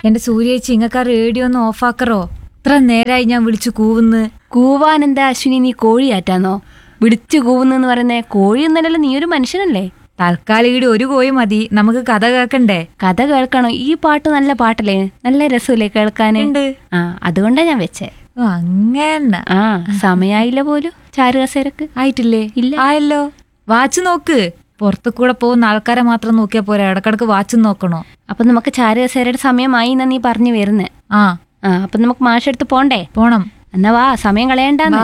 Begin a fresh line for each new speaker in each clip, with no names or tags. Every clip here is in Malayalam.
എന്റെ സൂര്യേച്ചി ഇങ്ങക്കാ റേഡിയോ ഒന്ന് ഓഫാക്കറോ ഇത്ര നേരായി ഞാൻ വിളിച്ചു കൂവുന്ന്
കൂവാനെന്താ അശ്വിനി നീ കോഴിയാറ്റാന്നോ വിളിച്ചു കൂവുന്നെന്ന് പറയുന്നേ കോഴിയൊന്നല്ലല്ലോ നീ ഒരു മനുഷ്യനല്ലേ
തൽക്കാലം ഈടെ ഒരു കോയി മതി നമുക്ക് കഥ കേൾക്കണ്ടേ
കഥ കേൾക്കണോ ഈ പാട്ട് നല്ല പാട്ടല്ലേ നല്ല രസമല്ലേ കേൾക്കാന്
ഉണ്ട്
ആ അതുകൊണ്ടാ ഞാൻ വെച്ചേ
ഓ, അങ്ങനെ
ആ സമയായില്ല പോലും ചാരുകസേരക്ക്
ആയിട്ടില്ലേ
ഇല്ല.
ആയല്ലോ വാച്ച് നോക്ക് പുറത്തു കൂടെ പോകുന്ന ആൾക്കാരെ മാത്രം നോക്കിയാ പോരാ ഇടക്കിടക്ക് വാച്ച് നോക്കണോ
അപ്പൊ നമുക്ക് ചാരുകസേരയുടെ സമയമായി എന്നാ നീ പറഞ്ഞു വരുന്നേ
ആ
ആ അപ്പൊ നമുക്ക് മാഷെടുത്ത് പോണ്ടേ
പോണം
എന്നാ വാ സമയം കളയണ്ടെന്ന്
വാ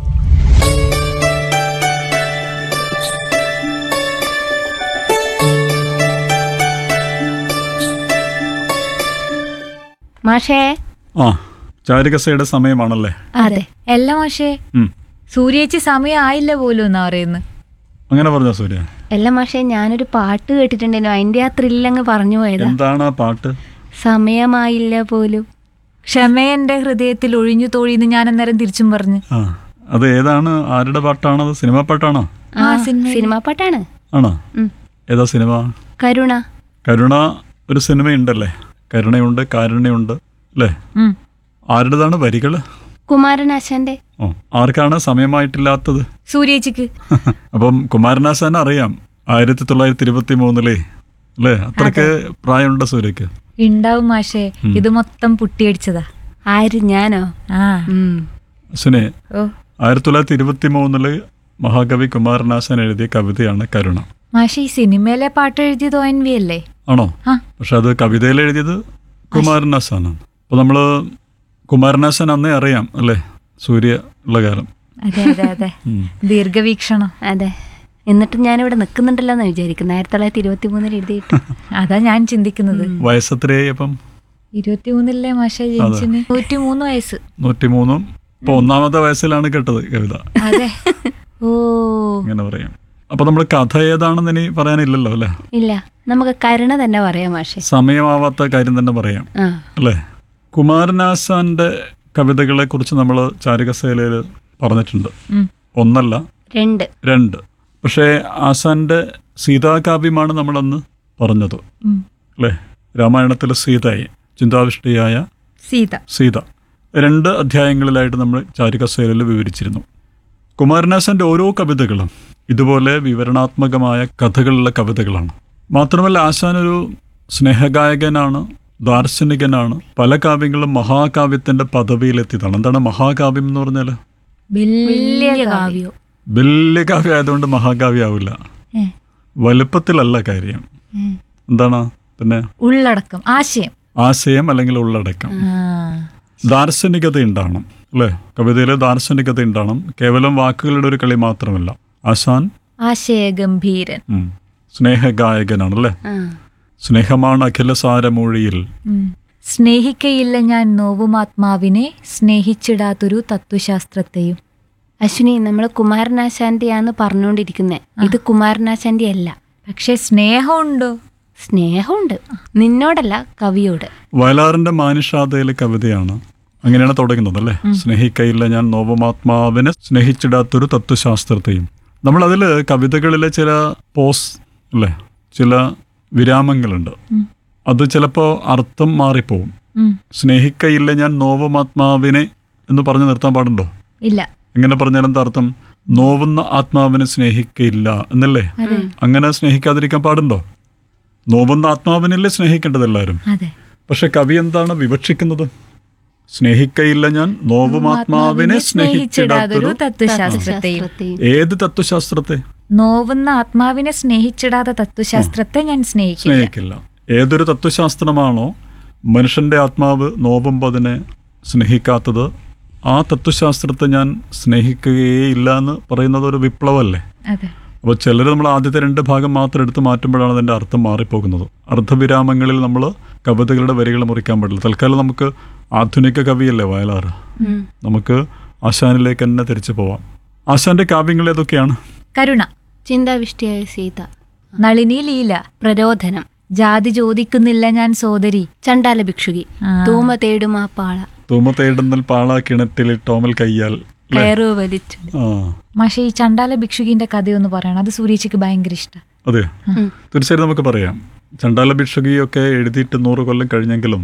മാഷേ
ആ ചാരുകസയുടെ സമയമാണല്ലേ
അതെ
എല്ലാ മാഷേ
ഉം.
സൂര്യേച്ചി സമയം ആയില്ല പോലും എന്നാ പറയുന്നത്
അങ്ങനെ പറഞ്ഞ സൂര്യ
അല്ല മാഷേ ഞാനൊരു പാട്ട് കേട്ടിട്ടുണ്ടേനു അതിന്റെ ആ ത്രില്ലങ്ങ് പറഞ്ഞു പോയതാ
എന്താണ് ആ പാട്ട്
സമയമായില്ല പോലും
ക്ഷമയെന്റെ ഹൃദയത്തിൽ ഒഴിഞ്ഞു തോഴിന്ന് ഞാൻ അന്നേരം തിരിച്ചും പറഞ്ഞു
ആ അത് ഏതാണ് ആരുടെ പാട്ടാണത് സിനിമാ പാട്ടാണോ
ആ സിനിമാ പാട്ടാണ്
ആണോ
ഉം.
ഏതാ സിനിമ
കരുണ
കരുണ ഒരു സിനിമയുണ്ടല്ലേ കരുണയുണ്ട് കാരുണ്യമുണ്ട് അല്ലേ
ഉം.
ആരുടേതാണ് വരികള്
കുമാരനാശാന്റെ
ഓ ആർക്കാണ് സമയമായിട്ടില്ലാത്തത്
സൂര്യേച്ചിക്ക്
അപ്പം കുമാരനാശാൻ അറിയാം ആയിരത്തി തൊള്ളായിരത്തി ഇരുപത്തി മൂന്നിലെ അല്ലേ അത്രക്ക് പ്രായമുണ്ട് സൂര്യക്ക്
ഉണ്ടാവും മാഷേ ഇത് മൊത്തം പുട്ടിയടിച്ചതാ
ആര് ഞാനോ
ആ
ഉം.
അശ്വിനെ
ഓ
ആയിരത്തി തൊള്ളായിരത്തി ഇരുപത്തി മൂന്നില് മഹാകവി കുമാരനാശാൻ എഴുതിയ കവിതയാണ് കരുണ
മാഷെ ഈ സിനിമയിലെ പാട്ട് എഴുതിയത് ഒ എൻ വി അല്ലേ
ആണോ
ആ
പക്ഷെ അത് കവിതയിൽ എഴുതിയത് കുമാരനാശാനാണ് അപ്പൊ നമ്മള് കുമാരനാശാൻ അന്നേ അറിയാം അല്ലേ സൂര്യ ഉള്ള കാലം
അതെ അതെ അതെ
ഉം.
ദീർഘവീക്ഷണം
അതെ എന്നിട്ട് ഞാനിവിടെ നിൽക്കുന്നുണ്ടല്ലോ എന്ന് വിചാരിക്കുന്നു ആയിരത്തി തൊള്ളായിരത്തി ഇരുപത്തി മൂന്നിൽ എഴുതിയിട്ട്
അതാ ഞാൻ ചിന്തിക്കുന്നത്
വയസ്സത്രയായി അപ്പം
ഇരുപത്തി മൂന്നില്ലേ മാഷെ ജനിച്ചിന് നൂറ്റി മൂന്ന് വയസ്സ്
നൂറ്റിമൂന്നും ഇപ്പൊ ഒന്നാമത്തെ വയസ്സിലാണ് കേട്ടത് കവിത
അതെ ഓ
ഇങ്ങനെ പറയാം അപ്പൊ നമ്മൾ കഥ ഏതാണെന്ന് ഇനി പറയാനില്ലല്ലോ അല്ലേ
ഇല്ല നമുക്ക് കരുണ തന്നെ പറയാം മാഷെ
സമയമാവാത്ത കാര്യം തന്നെ പറയാം
ആ
അല്ലേ കുമാരനാശാന്റെ കവിതകളെ കുറിച്ച് നമ്മൾ ചാരുകസേലയിൽ പറഞ്ഞിട്ടുണ്ട്
ഉം.
ഒന്നല്ല
രണ്ട്
രണ്ട് പക്ഷേ ആശാന്റെ സീതാകാവ്യമാണ് നമ്മളന്ന് പറഞ്ഞത്
ഉം.
അല്ലേ രാമായണത്തിലെ സീതയെ ചിന്താവിഷ്ടയായ
സീത
സീത രണ്ട് അധ്യായങ്ങളിലായിട്ട് നമ്മൾ ചാരുകസേലയിൽ വിവരിച്ചിരുന്നു കുമാരനാശാന്റെ ഓരോ കവിതകളും ഇതുപോലെ വിവരണാത്മകമായ കഥകളുള്ള കവിതകളാണ് മാത്രമല്ല ആശാൻ ഒരു സ്നേഹഗായകനാണ് ദാർശനികനാണ് പല കാവ്യങ്ങളും മഹാകാവ്യത്തിന്റെ പദവിയിലെത്തിയതാണ് എന്താണ് മഹാകാവ്യം എന്ന് പറഞ്ഞാൽ
വലിയ കാവ്യം
വലിയ കാവ്യം ആയതുകൊണ്ട് മഹാകാവ്യാവില്ല
ഏ,
വലുപ്പത്തിലല്ല കാര്യം
ഏ.
എന്താണ് പിന്നെ
ഉള്ളടക്കം ആശയം
ആശയം അല്ലെങ്കിൽ ഉള്ളടക്കം
ആ
ദാർശനികത ഉണ്ടാവണം അല്ലേ കവിതയിൽ ദാർശനികത ഉണ്ടാവണം കേവലം വാക്കുകളുടെ ഒരു കളി മാത്രമല്ല ആശാൻ
ആശയഗംഭീരൻ
ഉം, സ്നേഹഗായകനാണ് അല്ലേ
ആ
സ്നേഹമാണ് അഖിലസാരമൂഴിയിൽ
ഉം. സ്നേഹിക്കയില്ല ഞാൻ നോവുമാത്മാവിനെ സ്നേഹിച്ചിടാത്തൊരു തത്വശാസ്ത്രത്തെയും
അശ്വിനി നമ്മൾ കുമാരനാശാന്റെയാന്ന് പറഞ്ഞുകൊണ്ടിരിക്കുന്നേ ഇത് കുമാരനാശാന്റെ അല്ല
പക്ഷെ സ്നേഹമുണ്ടോ
സ്നേഹമുണ്ട് നിന്നോടല്ല കവിയോട്
വയലാറിന്റെ മാനുഷാതയിലെ കവിതയാണ് അങ്ങനെയാണ് തുടങ്ങുന്നത് അല്ലേ സ്നേഹിക്കയില്ല ഞാൻ നോവമാത്മാവിനെ സ്നേഹിച്ചിടാത്തൊരു തത്വശാസ്ത്രത്തെയും നമ്മൾ അതിൽ കവിതകളിലെ ചില പോസ് അല്ലേ ചില വിരാമങ്ങളുണ്ട് അത് ചിലപ്പോൾ അർത്ഥം മാറിപ്പോവും
ഉം.
സ്നേഹിക്കയില്ല ഞാൻ നോവമാത്മാവിനെ എന്ന് പറഞ്ഞു നിർത്താൻ പാടുണ്ടോ
ഇല്ല
എങ്ങനെ പറഞ്ഞാൽ എന്താ അർത്ഥം നോവുന്ന ആത്മാവിനെ സ്നേഹിക്കയില്ല എന്നല്ലേ അങ്ങനെ സ്നേഹിക്കാതിരിക്കാൻ പാടുണ്ടോ നോവുന്ന ആത്മാവിനല്ലേ സ്നേഹിക്കേണ്ടത് എല്ലാവരും
അതെ
പക്ഷെ കവി എന്താണ് വിവക്ഷിക്കുന്നത് സ്നേഹിക്കയില്ല ഞാൻ നോവുമാത്മാവിനെ സ്നേഹിച്ചിടാത്തൊരു
തത്വശാസ്ത്രത്തെയും
ശാസ്ത്രത്തെയും.
ഏത് തത്വശാസ്ത്രത്തെ
നോവുന്ന ആത്മാവിനെ സ്നേഹിച്ചിടാത്ത തത്വശാസ്ത്രത്തെ ഞാൻ സ്നേഹിക്കില്ല
സ്നേഹിക്കില്ല ഏതൊരു തത്വശാസ്ത്രമാണോ മനുഷ്യന്റെ ആത്മാവ് നോവുമ്പോൾ അതിനെ സ്നേഹിക്കാത്തത് ആ തത്വശാസ്ത്രത്തെ ഞാൻ സ്നേഹിക്കുകയേയില്ല എന്ന് പറയുന്നത് ഒരു വിപ്ലവമല്ലേ
അതെ
അപ്പോൾ ചിലർ നമ്മൾ ആദ്യത്തെ രണ്ട് ഭാഗം മാത്രം എടുത്ത് മാറ്റുമ്പോഴാണ് അതിൻ്റെ അർത്ഥം മാറിപ്പോകുന്നത് അർദ്ധവിരാമങ്ങളിൽ നമ്മൾ കവിതകളുടെ വരികൾ മുറിക്കാൻ പാടില്ല തൽക്കാലം നമുക്ക് ആധുനിക കവിയല്ലേ വയലാർ
ഉം.
നമുക്ക് ആശാനിലേക്ക് തന്നെ തിരിച്ചു പോവാം ആശാന്റെ കാവ്യങ്ങൾ ഏതൊക്കെയാണ്
കരുണ
ചിന്താവിഷ്ടിയായ സീത
നളിനി ലീല
പ്രരോധനം
ജാതി ചോദിക്കുന്നില്ല ഞാൻ സോദരി
ചണ്ടാല ഭിക്ഷുകി
ആ.
തൂമ തേടുമാ പാള
തൂമ തേടുന്നൽ പാള കിണറ്റിൽ ടോമൽ കയ്യാൽ അല്ലേ?
കയറു വലിച്ചു
ആ
പക്ഷേ ഈ ചണ്ടാല ഭിക്ഷുകിന്റെ കഥയൊന്ന് പറയണം അത് സൂര്യച്ചിക്ക് ഭയങ്കര ഇഷ്ടം
അതെ
ഉം.
തീർച്ചയായും നമുക്ക് പറയാം ചണ്ടാല ഭിക്ഷുകിയൊക്കെ എഴുതിയിട്ട് നൂറ് കൊല്ലം കഴിഞ്ഞെങ്കിലും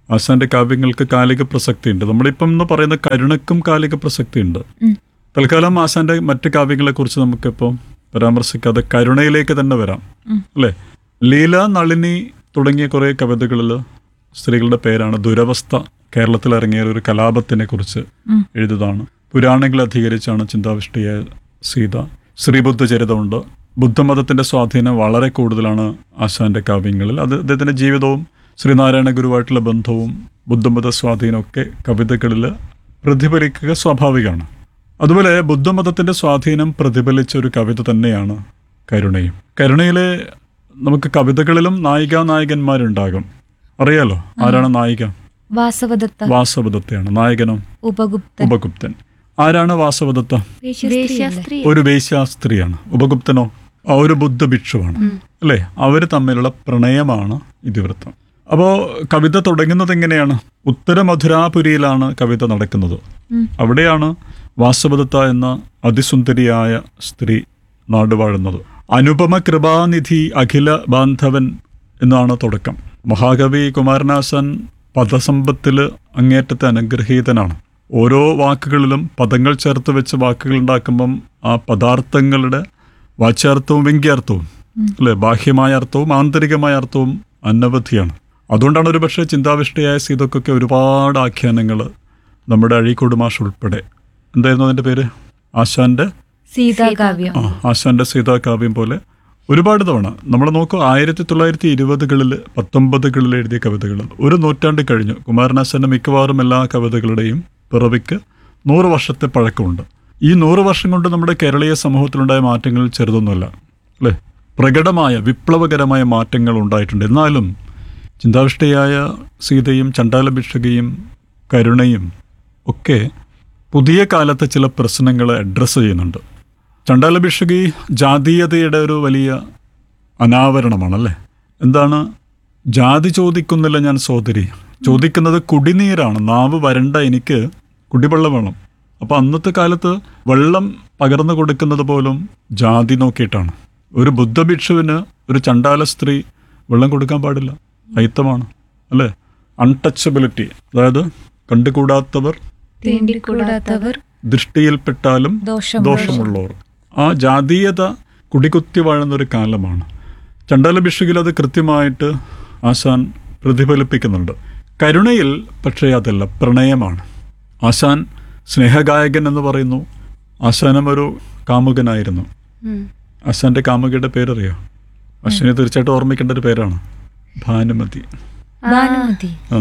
ആശാന്റെ കാവ്യങ്ങൾക്ക് കാലിക പ്രസക്തിയുണ്ട് നമ്മളിപ്പം എന്ന് പറയുന്ന കരുണക്കും കാലിക പ്രസക്തിയുണ്ട്
ഉം.
തൽക്കാലം ആശാന്റെ മറ്റ് കാവ്യങ്ങളെ കുറിച്ച് നമുക്കിപ്പോൾ പരാമർശിക്കാതെ കരുണയിലേക്ക് തന്നെ വരാം അല്ലേ ലീല നളിനി തുടങ്ങിയ കുറേ കവിതകളിൽ സ്ത്രീകളുടെ പേരാണ് ദുരവസ്ഥ കേരളത്തിൽ ഇറങ്ങിയ ഒരു കലാപത്തിനെ കുറിച്ച്
ഉം.
എഴുതിയതാണ് പുരാണങ്ങൾ അധികരിച്ചാണ് ചിന്താവിഷ്ടിയായ സീത ശ്രീബുദ്ധ ചരിതമുണ്ട് ബുദ്ധമതത്തിന്റെ സ്വാധീനം വളരെ കൂടുതലാണ് ആശാന്റെ കാവ്യങ്ങളിൽ അത് അദ്ദേഹത്തിന്റെ ജീവിതവും ശ്രീനാരായണ ഗുരുവായിട്ടുള്ള ബന്ധവും ബുദ്ധമത സ്വാധീനമൊക്കെ കവിതകളിൽ പ്രതിഫലിക്കുക സ്വാഭാവികമാണ് അതുപോലെ ബുദ്ധമതത്തിന്റെ സ്വാധീനം പ്രതിഫലിച്ച ഒരു കവിത തന്നെയാണ് കരുണയും കരുണയിലെ നമുക്ക് കവിതകളിലും നായികാ നായകന്മാരുണ്ടാകും അറിയാലോ ആരാണ് നായിക
വാസവദത്ത
വാസവദത്തയാണ് നായകനോ
ഉപഗുപ്തൻ
ഉപഗുപ്തൻ ആരാണ് വാസവദത്ത
വേശ്യാസ്ത്രീ
ഒരു വേശ്യാസ്ത്രീയാണ് ഉപഗുപ്തനോ ആ ഒരു ബുദ്ധഭിക്ഷുവാണ് അല്ലേ അവർ തമ്മിലുള്ള പ്രണയമാണ് ഇതിവൃത്തം അപ്പോൾ കവിത തുടങ്ങുന്നത് എങ്ങനെയാണ് ഉത്തരമധുരാപുരിയിലാണ് കവിത നടക്കുന്നത്
ഉം.
അവിടെയാണ് വാസവദത്ത എന്ന അതിസുന്ദരിയായ സ്ത്രീ നാടുവാഴുന്നത് അനുപമ കൃപാനിധി അഖില ബാന്ധവൻ എന്നാണ് തുടക്കം മഹാകവി കുമാരനാശൻ പദസമ്പത്തിൽ അങ്ങേറ്റത്തെ അനുഗ്രഹീതനാണ് ഓരോ വാക്കുകളിലും പദങ്ങൾ ചേർത്ത് വെച്ച് വാക്കുകൾ ഉണ്ടാക്കുമ്പം ആ പദാർത്ഥങ്ങളുടെ വാച്യാർത്ഥവും വ്യംഗ്യാർത്ഥവും അല്ലെ ബാഹ്യമായ അർത്ഥവും ആന്തരികമായ അർത്ഥവും അനവധിയാണ് അതുകൊണ്ടാണ് ഒരു പക്ഷേ ചിന്താവിഷ്ടയായ സീതക്കൊക്കെ ഒരുപാട് ആഖ്യാനങ്ങൾ നമ്മുടെ അഴീക്കോട് മാഷ് ഉൾപ്പെടെ എന്തായിരുന്നു അതിൻ്റെ പേര് ആശാന്റെ
സീതാകാവ്യം
ആ ആശാന്റെ സീതാകാവ്യം പോലെ ഒരുപാട് തവണ നമ്മൾ നോക്കൂ ആയിരത്തി തൊള്ളായിരത്തി ഇരുപതുകളിൽ പത്തൊമ്പതുകളിൽ എഴുതിയ കവിതകൾ ഒരു നൂറ്റാണ്ട് കഴിഞ്ഞു കുമാരനാശാന്റെ മിക്കവാറും എല്ലാ കവിതകളുടെയും പിറവിക്ക് നൂറ് വർഷത്തെ പഴക്കമുണ്ട് ഈ നൂറ് വർഷം കൊണ്ട് നമ്മുടെ കേരളീയ സമൂഹത്തിലുണ്ടായ മാറ്റങ്ങൾ ചെറുതൊന്നുമല്ല അല്ലേ പ്രകടമായ വിപ്ലവകരമായ മാറ്റങ്ങൾ ഉണ്ടായിട്ടുണ്ട് എന്നാലും ചിന്താവിഷ്ടയായ സീതയും ചണ്ടാലഭിക്ഷകയും കരുണയും ഒക്കെ പുതിയ കാലത്തെ ചില പ്രശ്നങ്ങൾ അഡ്രസ്സ് ചെയ്യുന്നുണ്ട് ചണ്ടാലഭിഷകി ജാതീയതയുടെ ഒരു വലിയ അനാവരണമാണല്ലേ എന്താണ് ജാതി ചോദിക്കുന്നില്ല ഞാൻ സോദരി ചോദിക്കുന്നത് കുടിനീരാണ് നാവ് വരണ്ട എനിക്ക് കുടിവെള്ളം വേണം അപ്പൊ അന്നത്തെ കാലത്ത് വെള്ളം പകർന്നു കൊടുക്കുന്നത് പോലും ജാതി നോക്കിയിട്ടാണ് ഒരു ബുദ്ധഭിക്ഷുവിന് ഒരു ചണ്ടാല സ്ത്രീ വെള്ളം കൊടുക്കാൻ പാടില്ല അയിത്തമാണ് അല്ലേ അൺടച്ചബിലിറ്റി അതായത് കണ്ടുകൂടാത്തവർ
തീണ്ടിക്കൂടാത്തവർ
ദൃഷ്ടിയിൽപ്പെട്ടാലും
ദോഷം
ദോഷമുള്ളവർ ആ ജാതീയത കുടികുത്തി വാഴുന്ന ഒരു കാലമാണ് ചണ്ടാലഭിഷകിൽ അത് കൃത്യമായിട്ട് ആശാൻ പ്രതിഫലിപ്പിക്കുന്നുണ്ട് കരുണയിൽ പക്ഷേ അതല്ല പ്രണയമാണ് ആശാൻ സ്നേഹഗായകൻ എന്ന് പറയുന്നു ആശാനം ഒരു കാമുകനായിരുന്നു ആശാന്റെ കാമുകിയുടെ പേരറിയോ അശ്വിനെ തീർച്ചയായിട്ടും ഓർമ്മിക്കേണ്ട ഒരു പേരാണ് ഭാനുമതി
ഭാനുമതി
ആ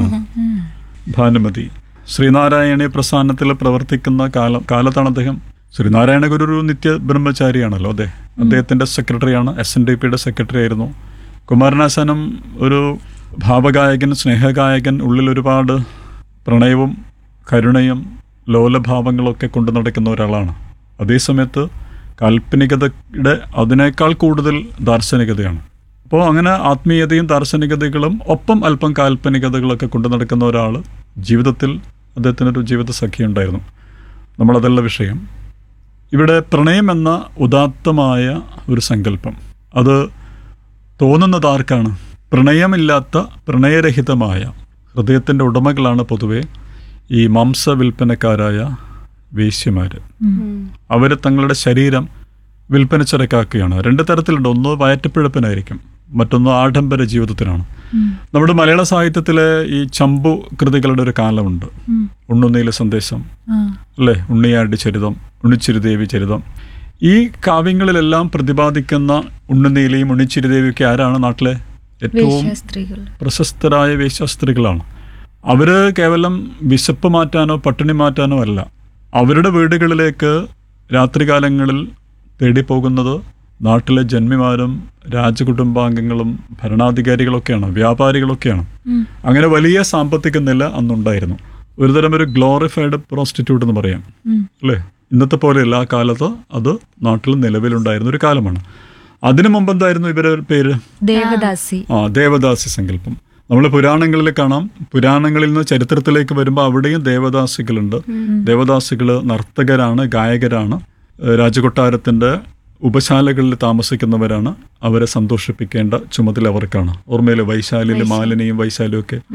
ഭാനുമതി ശ്രീനാരായണീയ പ്രസ്ഥാനത്തിൽ പ്രവർത്തിക്കുന്ന കാലം കാലത്താണ് അദ്ദേഹം ശ്രീനാരായണ ഗുരു ഒരു നിത്യ ബ്രഹ്മചാരിയാണല്ലോ അതെ അദ്ദേഹത്തിന്റെ സെക്രട്ടറിയാണ് എസ് എൻ ഡി പിയുടെ സെക്രട്ടറി ആയിരുന്നു കുമാരനാശാനം ഒരു ഭാവഗായകൻ സ്നേഹഗായകൻ ഉള്ളിൽ ഒരുപാട് പ്രണയവും കരുണയും ലോലഭാവങ്ങളൊക്കെ കൊണ്ടു നടക്കുന്ന ഒരാളാണ് അതേസമയത്ത് കാൽപ്പനികതയുടെ അതിനേക്കാൾ കൂടുതൽ ദാർശനികതയാണ് അപ്പോൾ അങ്ങനെ ആത്മീയതയും ദാർശനികതകളും ഒപ്പം അല്പം കാൽപ്പനികതകളൊക്കെ കൊണ്ടു നടക്കുന്ന ഒരാൾ ജീവിതത്തിൽ അദ്ദേഹത്തിനൊരു ജീവിത സഖി ഉണ്ടായിരുന്നു നമ്മളതല്ല വിഷയം ഇവിടെ പ്രണയം എന്ന ഉദാത്തമായ ഒരു സങ്കല്പം അത് തോന്നുന്നത് ആർക്കാണ് പ്രണയമില്ലാത്ത പ്രണയരഹിതമായ ഹൃദയത്തിൻ്റെ ഉടമകളാണ് പൊതുവെ ഈ മാംസ വിൽപ്പനക്കാരായ വേശ്യമാർ അവർ തങ്ങളുടെ ശരീരം വിൽപ്പന ചരക്കാക്കുകയാണ് രണ്ട് തരത്തിലുണ്ട് ഒന്ന് വയറ്റപ്പിഴപ്പിനായിരിക്കും മറ്റൊന്ന് ആഡംബര ജീവിതത്തിനാണ് നമ്മുടെ മലയാള സാഹിത്യത്തിലെ ഈ ചമ്പു കൃതികളുടെ ഒരു കാലമുണ്ട് ഉണ്ണുനീല സന്ദേശം
ആ
അല്ലേ ഉണ്ണിയാടി ചരിതം ഉണ്ണിച്ചിരുദേവി ചരിതം ഈ കാവ്യങ്ങളിലെല്ലാം പ്രതിപാദിക്കുന്ന ഉണ്ണുനീലയും ഉണ്ണിച്ചിരുദേവിയൊക്കെ ആരാണ് നാട്ടിലെ ഏറ്റവും
സ്ത്രീകൾ
പ്രശസ്തരായ വേശ്യാസ്ത്രീകളാണ് അവര് കേവലം വിശപ്പ് മാറ്റാനോ പട്ടിണി മാറ്റാനോ അല്ല അവരുടെ വീടുകളിലേക്ക് രാത്രികാലങ്ങളിൽ തേടിപ്പോകുന്നത് നാട്ടിലെ ജന്മിമാരും രാജകുടുംബാംഗങ്ങളും ഭരണാധികാരികളൊക്കെയാണ് വ്യാപാരികളൊക്കെയാണ് അങ്ങനെ വലിയ സാമ്പത്തിക നില അന്നുണ്ടായിരുന്നു ഒരുതരം ഒരു ഗ്ലോറിഫൈഡ് പ്രോസ്റ്റിറ്റ്യൂട്ട് എന്ന് പറയാം അല്ലേ ഇന്നത്തെ പോലെയല്ല ആ കാലത്ത് അത് നാട്ടിൽ നിലവിലുണ്ടായിരുന്ന ഒരു കാലമാണ് അതിനു മുമ്പ് എന്തായിരുന്നു ഇവരുടെ പേര്
ദേവദാസി
ആ ദേവദാസി സങ്കല്പം നമ്മൾ പുരാണങ്ങളിൽ കാണാം പുരാണങ്ങളിൽ നിന്ന് ചരിത്രത്തിലേക്ക് വരുമ്പോൾ അവിടെയും ദേവദാസികളുണ്ട് ദേവദാസികൾ നർത്തകരാണ് ഗായകരാണ് ഏഹ് രാജകൊട്ടാരത്തിന്റെ ഉപശാലകളിൽ താമസിക്കുന്നവരാണ് അവരെ സന്തോഷിപ്പിക്കേണ്ട ചുമതല അവർക്കാണ് ഓർമ്മയിലെ വൈശാലിയിൽ മാലിനിയും വൈശാലിയും ഒക്കെ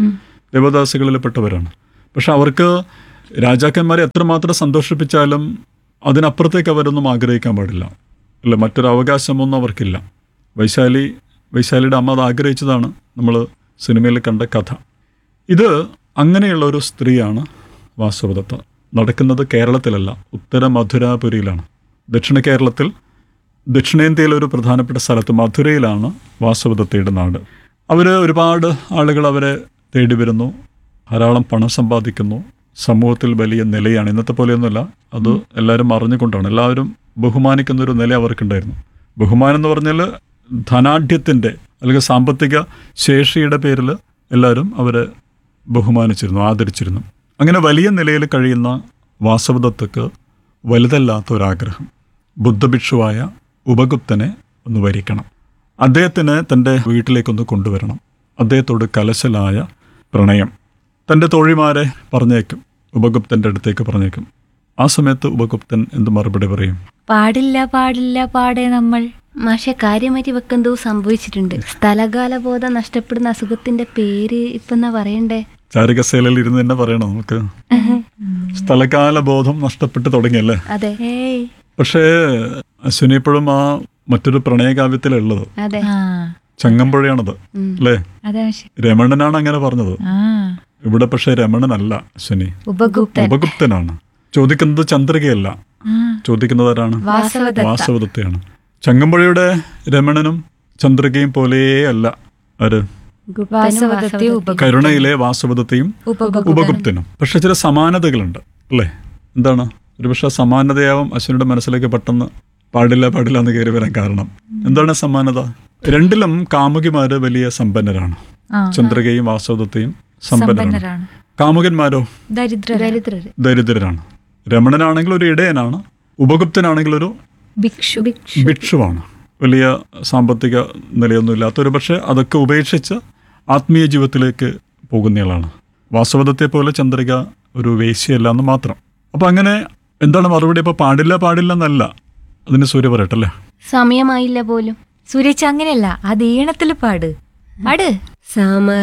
ദേവദാസികളിൽ പെട്ടവരാണ് പക്ഷെ അവർക്ക് രാജാക്കന്മാരെ എത്രമാത്രം സന്തോഷിപ്പിച്ചാലും അതിനപ്പുറത്തേക്ക് അവരൊന്നും ആഗ്രഹിക്കാൻ പാടില്ല അല്ല മറ്റൊരു അവകാശമൊന്നും അവർക്കില്ല വൈശാലി വൈശാലിയുടെ അമ്മ അത് ആഗ്രഹിച്ചതാണ് നമ്മൾ സിനിമയിൽ കണ്ട കഥ ഇത് അങ്ങനെയുള്ള ഒരു സ്ത്രീയാണ് വാസവദത്ത നടക്കുന്നത് കേരളത്തിലല്ല ഉത്തര മധുരാപുരിയിലാണ് ദക്ഷിണ കേരളത്തിൽ ദക്ഷിണേന്ത്യയിലെ ഒരു പ്രധാനപ്പെട്ട സ്ഥലത്ത് മധുരയിലാണ് വാസവദത്തയുടെ നാട് അവർ ഒരുപാട് ആളുകൾ അവരെ തേടി വരുന്നു ധാരാളം പണം സമ്പാദിക്കുന്നു സമൂഹത്തിൽ വലിയ നിലയാണ് ഇന്നത്തെ പോലെയൊന്നുമല്ല അത് എല്ലാവരും അറിഞ്ഞുകൊണ്ടാണ് എല്ലാവരും ബഹുമാനിക്കുന്ന ഒരു നില അവർക്കുണ്ടായിരുന്നു ബഹുമാനം എന്ന് പറഞ്ഞാൽ ധനാഢ്യത്തിൻ്റെ അല്ലെങ്കിൽ സാമ്പത്തിക ശേഷിയുടെ പേരിൽ എല്ലാവരും അവരെ ബഹുമാനിച്ചിരുന്നു ആദരിച്ചിരുന്നു അങ്ങനെ വലിയ നിലയിൽ കഴിയുന്ന വാസവദത്തക്ക് വലുതല്ലാത്ത ഒരാഗ്രഹം ബുദ്ധഭിക്ഷുവായ ഉപഗുപ്തനെ ഒന്ന് വരിക്കണം അദ്ദേഹത്തിന് തൻ്റെ വീട്ടിലേക്കൊന്ന് കൊണ്ടുവരണം അദ്ദേഹത്തോട് കലശലായ പ്രണയം തൻ്റെ തോഴിമാരെ പറഞ്ഞേക്കും ഉപഗുപ്തൻ്റെ അടുത്തേക്ക് പറഞ്ഞേക്കും ആ സമയത്ത് ഉപഗുപ്തൻ എന്ത് മറുപടി പറയും
പാടില്ല പാടില്ല പാടേ നമ്മൾ
മാഷെ കാര്യമായിട്ട് ഇവക്കെന്തോ സംഭവിച്ചിട്ടുണ്ട് സ്ഥലകാല ബോധം നഷ്ടപ്പെടുന്ന അസുഖത്തിന്റെ പേര് ഇപ്പൊ എന്നാ പറയണ്ടേ
ചാരുകസേലയിൽ ഇരുന്ന് തന്നെ പറയണം നമുക്ക് സ്ഥലകാല ബോധം നഷ്ടപ്പെട്ട് തുടങ്ങിയല്ലേ
അതെ
ഏയ്
പക്ഷേ അശ്വിനി ഇപ്പോഴും ആ മറ്റൊരു പ്രണയകാവ്യത്തിലുള്ളത്
അതെ
ആ
ചങ്ങമ്പുഴയാണത്
ഉം.
അല്ലേ
അതെ പക്ഷെ
രമണനാണ് അങ്ങനെ പറഞ്ഞത്
ആ
ഇവിടെ പക്ഷേ രമണനല്ല അശ്വിനി
ഉപഗുപ്തൻ
ഉപഗുപ്തനാണ് ചോദിക്കുന്നത് ചന്ദ്രികയല്ല
ആ
ചോദിക്കുന്നത് ആരാണ്
വാസവദത്ത
വാസവദത്തയാണ് ചങ്ങമ്പുഴയുടെ രമണനും ചന്ദ്രികയും പോലെയേ അല്ല ആര്
ഗുപ്തനും
വാസവദത്തയും
വാസവദത്തയും.
കരുണയിലെ വാസവദത്തയും
ഉപഗുപ്തൻ
ഉപഗുപ്തനും പക്ഷെ ചില സമാനതകളുണ്ട് അല്ലേ എന്താണ് ഒരുപക്ഷെ സമാനതയാവും അശ്വിനിയുടെ മനസ്സിലേക്ക് പെട്ടെന്ന് പാടില്ല പാടില്ല എന്ന് കയറി വരാൻ കാരണം എന്താണ് സമാനത രണ്ടിലും കാമുകിമാര് വലിയ സമ്പന്നരാണ്
ആ
ചന്ദ്രികയും വാസവദത്തയും സമ്പന്നരാണ്
സമ്പന്നരാണ്
കാമുകന്മാരോ
ദരിദ്ര
ദരിദ്രര്
ദരിദ്രരാണ് രമണനാണെങ്കിൽ ഒരു ഇടയനാണ് ഉപഗുപ്തനാണെങ്കിൽ ഒരു
ഭിക്ഷു
ഭിക്ഷുവാണ് വലിയ സാമ്പത്തിക നിലയൊന്നുമില്ലാത്ത ഒരു പക്ഷേ അതൊക്കെ ഉപേക്ഷിച്ച് ആത്മീയ ജീവിതത്തിലേക്ക് പോകുന്നയാളാണ് വാസവദത്തെ പോലെ ചന്ദ്രിക ഒരു വേശ്യയല്ല എന്ന് മാത്രം അപ്പം അങ്ങനെ എന്താണ് മറുപടി അപ്പോൾ പാടില്ല പാടില്ല എന്നല്ല അതിന് സൂര്യ പറയട്ടല്ലേ
സമയമായില്ല പോലും
സുരേഷ് അങ്ങനെയല്ല അത് ഈണത്തിൽ പാട് പാട്
സമ